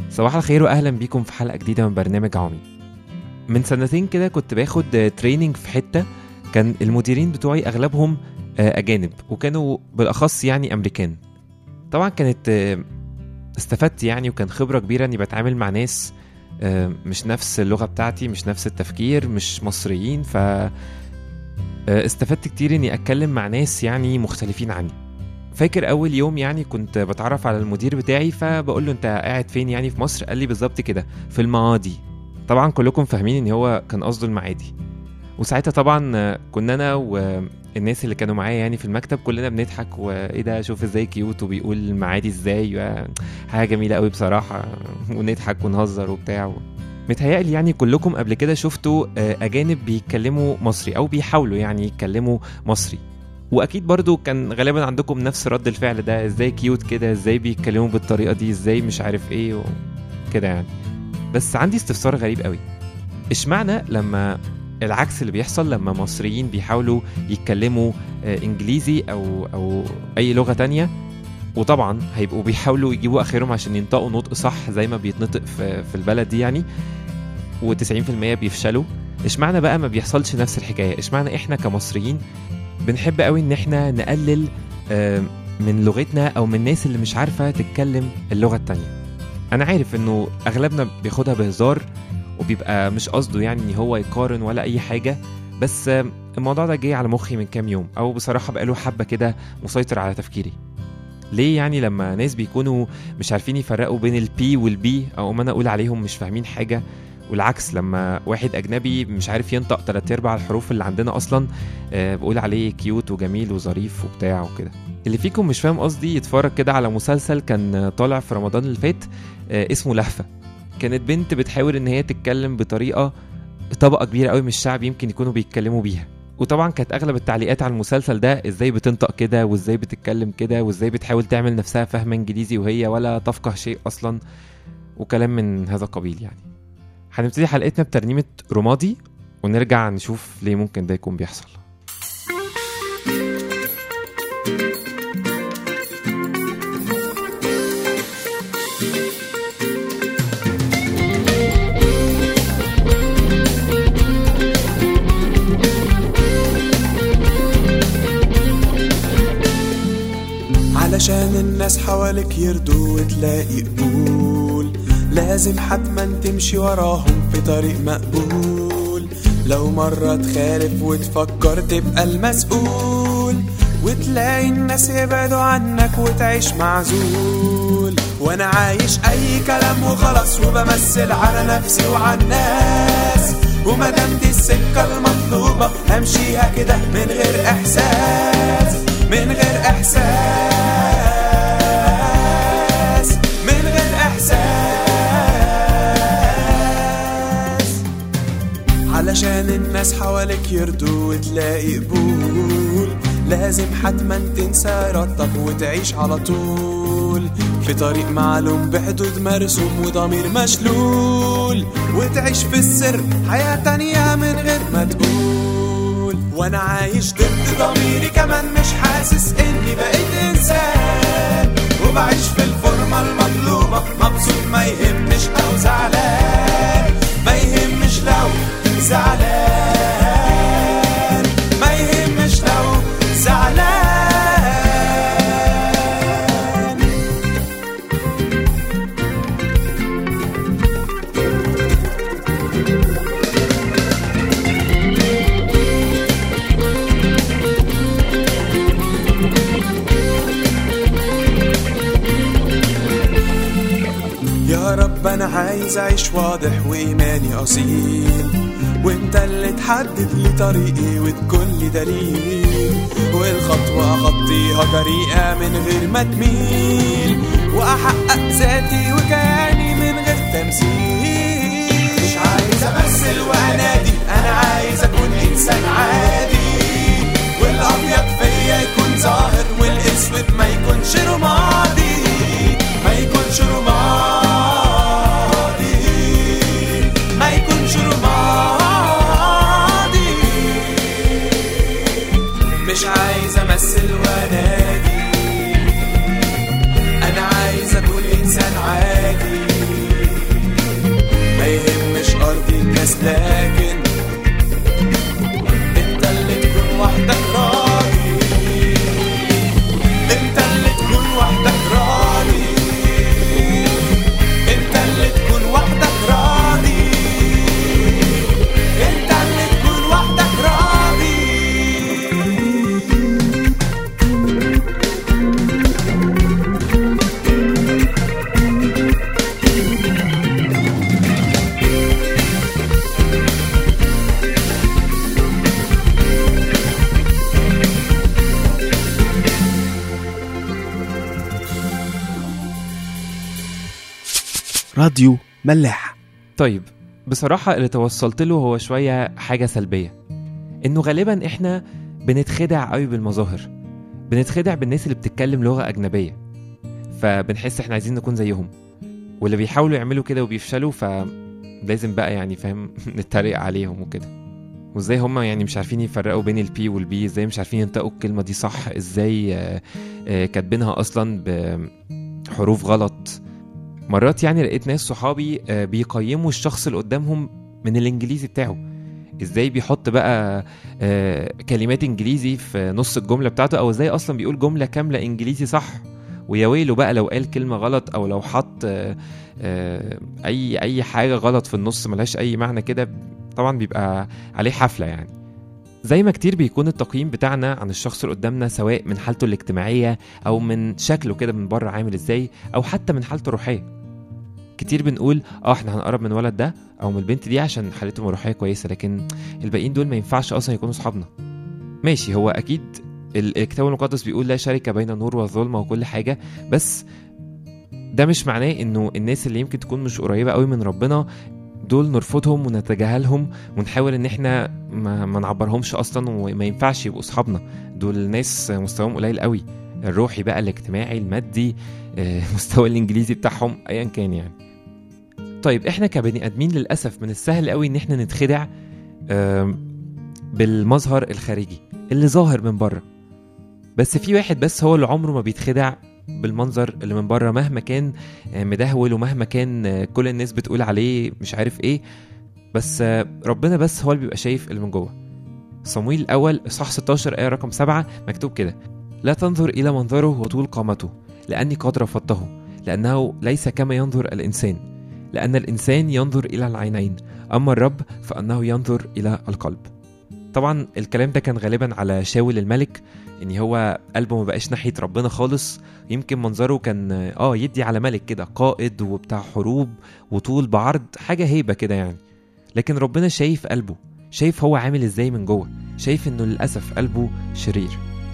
صباح الخير واهلا بيكم في حلقه جديده من برنامج عمي من سنتين كده كنت باخد تريننج في حته كان المديرين بتوعي اغلبهم آه، اجانب وكانوا بالاخص يعني امريكان طبعا كانت آه، استفدت يعني وكان خبره كبيره اني بتعامل مع ناس آه، مش نفس اللغه بتاعتي مش نفس التفكير مش مصريين ف آه، استفدت كتير اني اتكلم مع ناس يعني مختلفين عني فاكر اول يوم يعني كنت بتعرف على المدير بتاعي فبقول له انت قاعد فين يعني في مصر قال لي بالظبط كده في المعادي طبعا كلكم فاهمين ان هو كان قصده المعادي وساعتها طبعا آه، كنا انا والناس اللي كانوا معايا يعني في المكتب كلنا بنضحك وايه ده شوف ازاي كيوت وبيقول المعادي ازاي و- حاجه جميله قوي بصراحه ونضحك ونهزر وبتاع متهيألي يعني كلكم قبل كده شفتوا آه، أجانب بيتكلموا مصري أو بيحاولوا يعني يتكلموا مصري واكيد برضو كان غالبا عندكم نفس رد الفعل ده ازاي كيوت كده ازاي بيتكلموا بالطريقه دي ازاي مش عارف ايه وكده يعني بس عندي استفسار غريب قوي اشمعنى لما العكس اللي بيحصل لما مصريين بيحاولوا يتكلموا آه، انجليزي او او اي لغه تانية وطبعا هيبقوا بيحاولوا يجيبوا اخرهم عشان ينطقوا نطق صح زي ما بيتنطق في في البلد دي يعني و90% بيفشلوا اشمعنى بقى ما بيحصلش نفس الحكايه اشمعنى احنا كمصريين بنحب قوي ان احنا نقلل آه، من لغتنا او من الناس اللي مش عارفه تتكلم اللغه التانية انا عارف انه اغلبنا بياخدها بهزار وبيبقى مش قصده يعني ان هو يقارن ولا اي حاجه بس آه، الموضوع ده جاي على مخي من كام يوم او بصراحه بقاله حبه كده مسيطر على تفكيري ليه يعني لما ناس بيكونوا مش عارفين يفرقوا بين البي والبي او ما انا اقول عليهم مش فاهمين حاجه والعكس لما واحد اجنبي مش عارف ينطق تلات ارباع الحروف اللي عندنا اصلا آه، بقول عليه كيوت وجميل وظريف وبتاع وكده اللي فيكم مش فاهم قصدي يتفرج كده على مسلسل كان آه، طالع في رمضان اللي فات آه، اسمه لهفة كانت بنت بتحاول ان هي تتكلم بطريقة طبقة كبيرة قوي من الشعب يمكن يكونوا بيتكلموا بيها وطبعا كانت اغلب التعليقات على المسلسل ده ازاي بتنطق كده وازاي بتتكلم كده وازاي بتحاول تعمل نفسها فاهمة انجليزي وهي ولا تفقه شيء اصلا وكلام من هذا القبيل يعني هنبتدي حلقتنا بترنيمة رمادي ونرجع نشوف ليه ممكن ده يكون بيحصل علشان الناس حواليك يرضوا وتلاقي قبول لازم حتما تمشي وراهم في طريق مقبول لو مرة تخالف وتفكر تبقى المسؤول وتلاقي الناس يبعدوا عنك وتعيش معزول وانا عايش اي كلام وخلاص وبمثل على نفسي وعلى الناس ومادام دي السكة المطلوبة همشيها كده من غير احساس من غير احساس من غير احساس علشان الناس حواليك يرضوا وتلاقي قبول لازم حتما تنسى ارادتك وتعيش على طول في طريق معلوم بحدود مرسوم وضمير مشلول وتعيش في السر حياة تانية من غير ما تقول وانا عايش ضد ضميري كمان مش حاسس اني بقيت انسان وبعيش في الفورمة المطلوبة مبسوط ما يهمش او زعلان ما يهمش لو زعلان ما يهمش لو زعلان يا رب انا عايز اعيش واضح وايماني اصيل وانت اللي تحدد لي طريقي وتكون لي دليل والخطوة اخطيها جريئة من غير ما تميل واحقق ذاتي وكياني من غير تمثيل مش عايز امثل وانادي انا عايز اكون انسان عادي والابيض فيا يكون ظاهر والاسود ما يكونش رمادي ما يكونش رمادي ما يكونش رمادي مش عايز امثل وانادي انا عايز اكون انسان عادي راديو ملاح طيب بصراحة اللي توصلت له هو شوية حاجة سلبية إنه غالبا إحنا بنتخدع قوي بالمظاهر بنتخدع بالناس اللي بتتكلم لغة أجنبية فبنحس إحنا عايزين نكون زيهم واللي بيحاولوا يعملوا كده وبيفشلوا فلازم بقى يعني فاهم نتريق عليهم وكده وازاي هما يعني مش عارفين يفرقوا بين البي والبي ازاي مش عارفين ينطقوا الكلمة دي صح ازاي آه، آه، كاتبينها اصلا بحروف غلط مرات يعني لقيت ناس صحابي آه، بيقيموا الشخص اللي قدامهم من الانجليزي بتاعه ازاي بيحط بقى آه، كلمات انجليزي في نص الجمله بتاعته او ازاي اصلا بيقول جمله كامله انجليزي صح ويا ويله بقى لو قال كلمه غلط او لو حط آه، آه، اي اي حاجه غلط في النص ملهاش اي معنى كده طبعا بيبقى عليه حفله يعني زي ما كتير بيكون التقييم بتاعنا عن الشخص اللي قدامنا سواء من حالته الاجتماعيه او من شكله كده من بره عامل ازاي او حتى من حالته الروحيه كتير بنقول اه احنا هنقرب من الولد ده او من البنت دي عشان حالتهم الروحيه كويسه لكن الباقيين دول ما ينفعش اصلا يكونوا صحابنا ماشي هو اكيد ال- الكتاب المقدس بيقول لا شركه بين النور والظلمه وكل حاجه بس ده مش معناه انه الناس اللي يمكن تكون مش قريبه قوي من ربنا دول نرفضهم ونتجاهلهم ونحاول ان احنا ما, ما نعبرهمش اصلا وما ينفعش يبقوا اصحابنا دول ناس مستواهم قليل قوي الروحي بقى الاجتماعي المادي آه، مستوى الانجليزي بتاعهم ايا كان يعني طيب احنا كبني ادمين للاسف من السهل قوي ان احنا نتخدع آم، بالمظهر الخارجي اللي ظاهر من بره بس في واحد بس هو اللي عمره ما بيتخدع بالمنظر اللي من بره مهما كان آه، مدهول ومهما كان آه، كل الناس بتقول عليه مش عارف ايه بس آه، ربنا بس هو اللي بيبقى شايف اللي من جوه صمويل الاول اصحاح 16 ايه رقم 7 مكتوب كده لا تنظر الى منظره وطول قامته لاني قد رفضته لانه ليس كما ينظر الانسان لان الانسان ينظر الى العينين اما الرب فانه ينظر الى القلب طبعا الكلام ده كان غالبا على شاول الملك ان هو قلبه ما بقاش ناحيه ربنا خالص يمكن منظره كان اه يدي على ملك كده قائد وبتاع حروب وطول بعرض حاجه هيبه كده يعني لكن ربنا شايف قلبه شايف هو عامل ازاي من جوه شايف انه للاسف قلبه شرير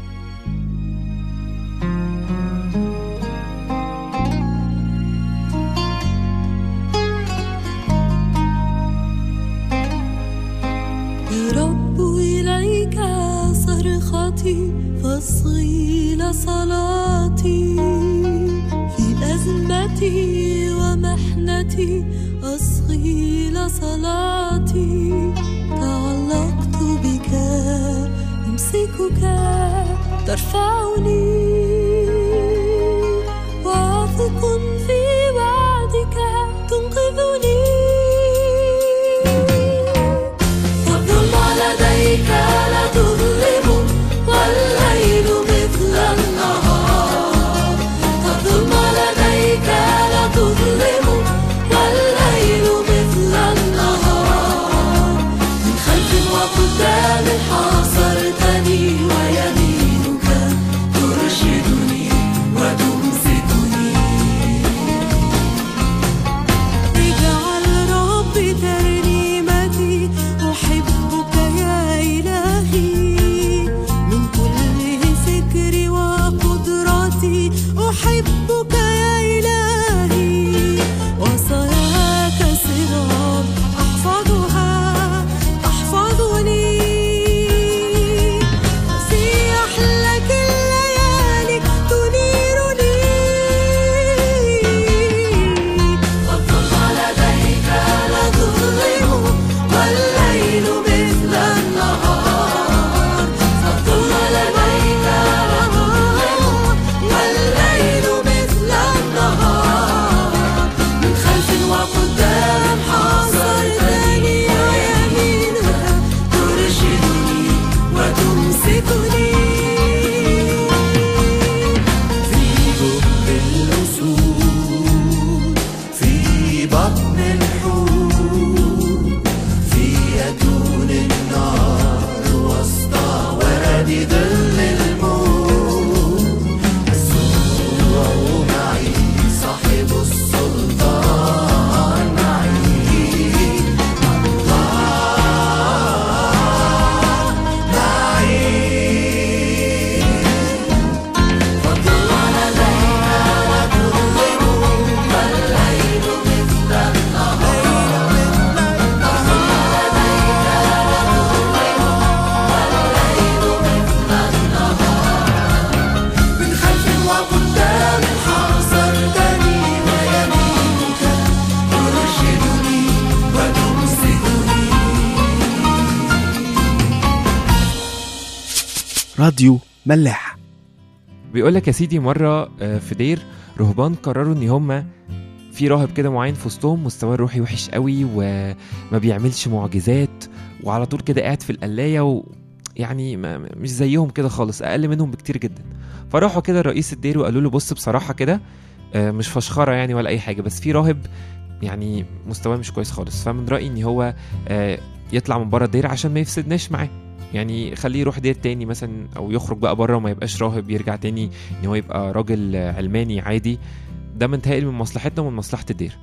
يا رب إليك صرختي فاصغي لصلاتي في أزمتي ومحنتي أصغي لصلاتي تعلقت بك أمسكك ترفعني واثق في وعدك تنقذني فالظلم لديك لا تظلم والليل مثل النهار فالظلم لديك لا تظلم والليل مثل النهار من خلف وقدام حاصرتني ويمينك ترشدني وتمسكني اجعل ربي ترنيمتي أحبك يا إلهي من كل فكري وقدرتي أحبك يا إلهي وصاياك صغار أحفظها تحفظني في أحلك الليالي راديو ملاح بيقول لك يا سيدي مرة آه، في دير رهبان قرروا ان هم في راهب كده معين في وسطهم مستواه الروحي وحش قوي وما بيعملش معجزات وعلى طول كده قاعد في القلاية و يعني ما مش زيهم كده خالص اقل منهم بكتير جدا فراحوا كده رئيس الدير وقالوا له بص بصراحة كده آه، مش فشخرة يعني ولا اي حاجة بس في راهب يعني مستواه مش كويس خالص فمن رأيي ان هو آه، يطلع من بره الدير عشان ما يفسدناش معاه يعني خليه يروح دير تاني مثلا او يخرج بقى بره وما يبقاش راهب يرجع تاني ان هو يبقى راجل علماني عادي ده متهيألي من مصلحتنا ومن مصلحة الدير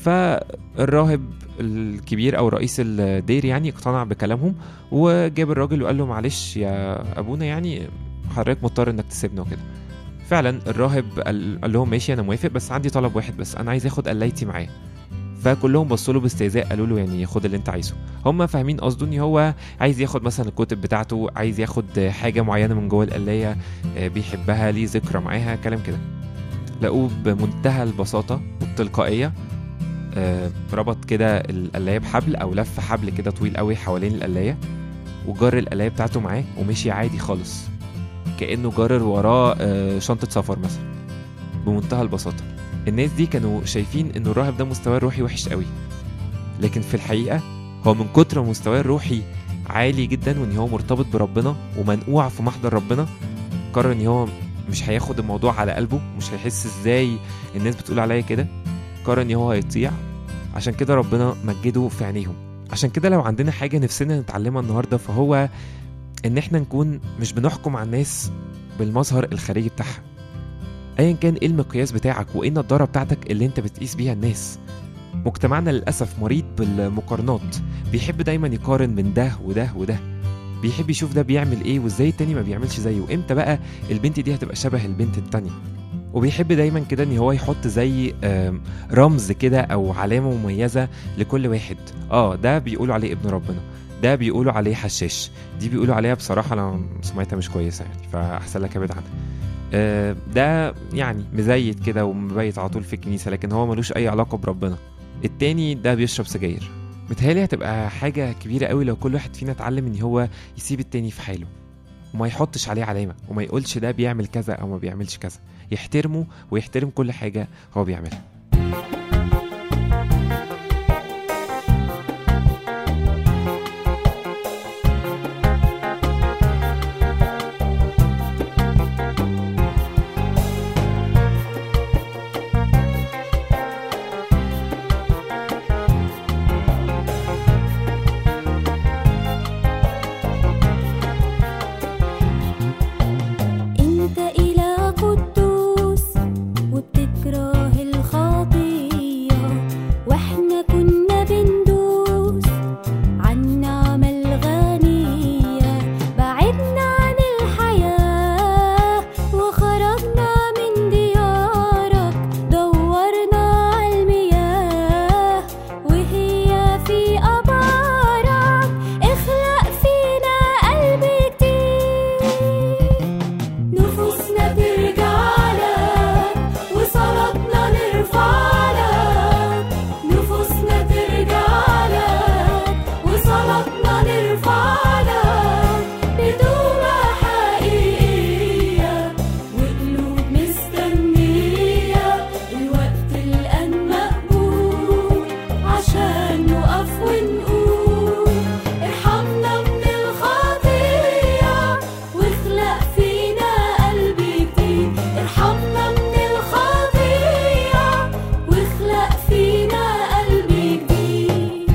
فالراهب الكبير او رئيس الدير يعني اقتنع بكلامهم وجاب الراجل وقال له معلش يا ابونا يعني حضرتك مضطر انك تسيبنا وكده فعلا الراهب قال, قال لهم ماشي انا موافق بس عندي طلب واحد بس انا عايز اخد قلايتي معايا فكلهم بصوا له باستهزاء قالوا له يعني خد اللي انت عايزه هم فاهمين قصده ان هو عايز ياخد مثلا الكتب بتاعته عايز ياخد حاجه معينه من جوه القلايه آه، بيحبها ليه ذكرى معاها كلام كده لقوه بمنتهى البساطه والتلقائيه آه، ربط كده القلايه بحبل او لف حبل كده طويل قوي حوالين القلايه وجر القلايه بتاعته معاه ومشي عادي خالص كانه جرر وراه آه، شنطه سفر مثلا بمنتهى البساطه الناس دي كانوا شايفين ان الراهب ده مستواه الروحي وحش قوي لكن في الحقيقه هو من كتر ما مستواه الروحي عالي جدا وان هو مرتبط بربنا ومنقوع في محضر ربنا قرر ان هو مش هياخد الموضوع على قلبه مش هيحس ازاي الناس بتقول عليا كده قرر ان هو هيطيع عشان كده ربنا مجده في عينيهم عشان كده لو عندنا حاجه نفسنا نتعلمها النهارده فهو ان احنا نكون مش بنحكم على الناس بالمظهر الخارجي بتاعها ايا كان ايه المقياس بتاعك وايه النضاره بتاعتك اللي انت بتقيس بيها الناس مجتمعنا للاسف مريض بالمقارنات بيحب دايما يقارن من ده وده وده بيحب يشوف ده بيعمل ايه وازاي التاني ما بيعملش زيه امتى بقى البنت دي هتبقى شبه البنت التانية وبيحب دايما كده ان هو يحط زي آم، رمز كده او علامه مميزه لكل واحد اه ده بيقولوا عليه ابن ربنا ده بيقولوا عليه حشاش دي بيقولوا عليها بصراحه انا سمعتها مش كويسه يعني فاحسن لك ابعد عنها آه، ده يعني مزيت كده ومبيت على طول في الكنيسه لكن هو ملوش اي علاقه بربنا التاني ده بيشرب سجاير متهيألي هتبقى حاجة كبيرة قوي لو كل واحد فينا اتعلم ان هو يسيب التاني في حاله وما يحطش عليه علامة وما يقولش ده بيعمل كذا او ما بيعملش كذا يحترمه ويحترم كل حاجة هو بيعملها انت إله قدوس وبتكره الخطية واحنا كنا بندوس عن نعمة الغنية بعدنا عن الحياة وخرجنا من ديارك دورنا على المياه وهي في أبارك اخلق فينا قلب جديد نفوسنا ترجع لك وصلاتنا نرفع لك نفوسنا ترجع لك وصلاتنا نرفع لك بتوبة حقيقية وقلوب مستنية الوقت الآن مقبول عشان نقف ونقول ارحمنا من الخطية واخلق فينا قلب جديد ارحمنا من الخطية واخلق فينا قلب جديد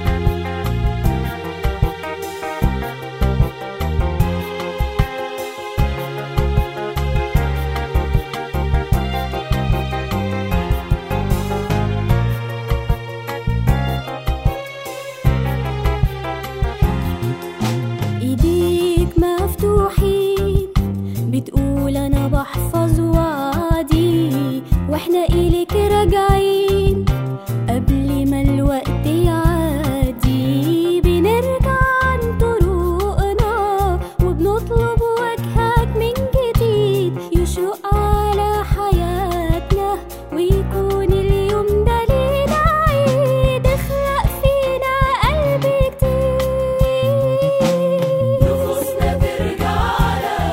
ايديك مفتوحين بتقول انا بحفظ وعدي واحنا اليك راجعين قبل ما الوقت يعدي بنرجع عن طرقنا وبنطلب وجهك من جديد يشق على حياتنا ويكون اليوم ده لينا عيد اخلق فينا قلب جديد نفوسنا ترجع لك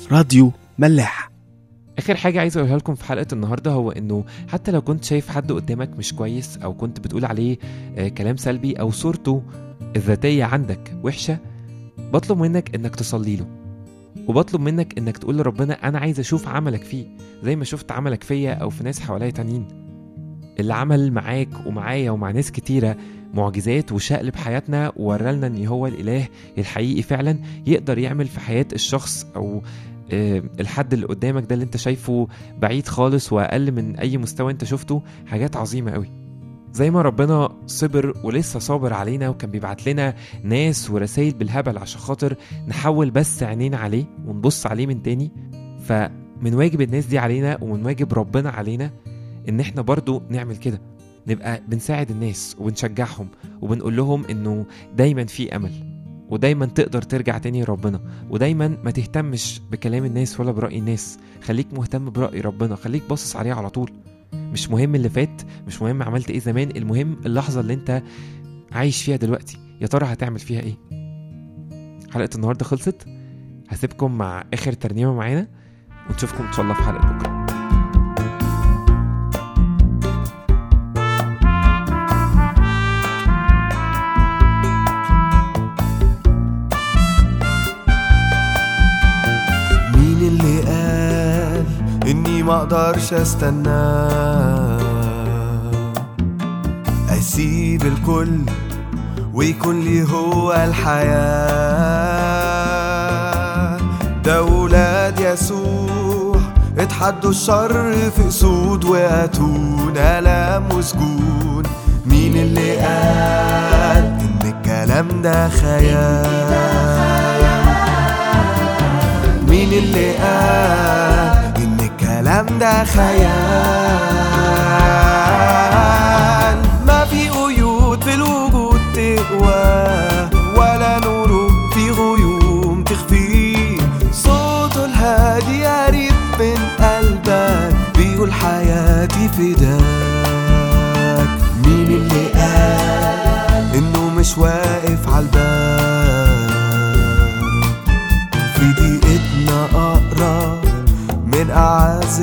راديو ملاح اخر حاجه عايز اقولها لكم في حلقه النهارده هو انه حتى لو كنت شايف حد قدامك مش كويس او كنت بتقول عليه آه، كلام سلبي او صورته الذاتيه عندك وحشه بطلب منك انك تصلي له وبطلب منك انك تقول لربنا انا عايز اشوف عملك فيه زي ما شفت عملك فيا او في ناس حواليا تانيين اللي عمل معاك ومعايا ومع ناس كتيره معجزات وشقلب حياتنا وورالنا ان هو الاله الحقيقي فعلا يقدر يعمل في حياه الشخص او آه، الحد اللي قدامك ده اللي انت شايفه بعيد خالص واقل من اي مستوى انت شفته حاجات عظيمه قوي زي ما ربنا صبر ولسه صابر علينا وكان بيبعت لنا ناس ورسائل بالهبل عشان خاطر نحول بس عينينا عليه ونبص عليه من تاني فمن واجب الناس دي علينا ومن واجب ربنا علينا ان احنا برضو نعمل كده نبقى بنساعد الناس وبنشجعهم وبنقول لهم انه دايما في امل ودايما تقدر ترجع تاني لربنا ودايما ما تهتمش بكلام الناس ولا برأي الناس خليك مهتم برأي ربنا خليك باصص عليه على طول مش مهم اللي فات مش مهم عملت ايه زمان المهم اللحظة اللي انت عايش فيها دلوقتي يا ترى هتعمل فيها ايه حلقة النهاردة خلصت هسيبكم مع اخر ترنيمة معانا ونشوفكم ان شاء الله في حلقة بكرة مين اللي قال اني ما اقدرش استنى اسيب الكل ويكون لي هو الحياة ده ولاد يسوع اتحدوا الشر في اسود واتون الام وسجون مين اللي قال ان الكلام ده خيال مين اللي قال ان الكلام ده خيال ما في قيود في الوجود تقوى ولا نور في غيوم تخفي صوته الهادي قريب من قلبك بيقول حياتي فداك مين اللي قال انه مش واقف عالباب في دقيقتنا أقرب من أعز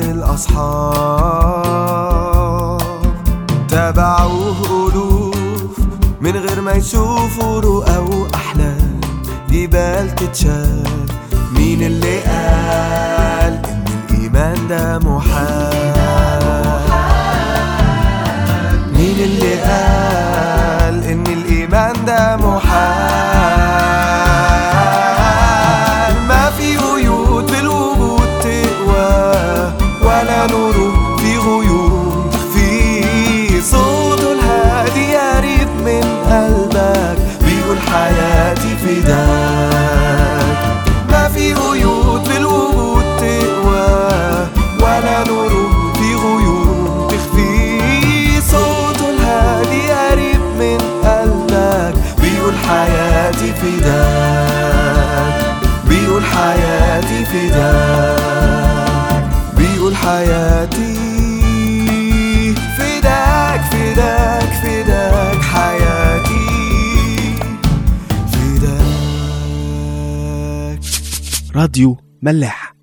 الأصحاب تابعوه ألوف من غير ما يشوفوا رؤى وأحلام جبال تتشال مين اللي قال إن الإيمان ده محال مين اللي قال ان الايمان ده محال ما في قيود في الوجود تقوى ولا نور في غيوم تخفي صوته الهادي قريب من قلبك بيقول حياتي فداك ما في قيود في الوجود تقوى ولا نور في غيوم تخفي صوته الهادي قريب من قلبك بيقول حياتي فداك بيقول حياتي فداك بيقول حياتي فداك فداك فداك حياتي فداك راديو ملاح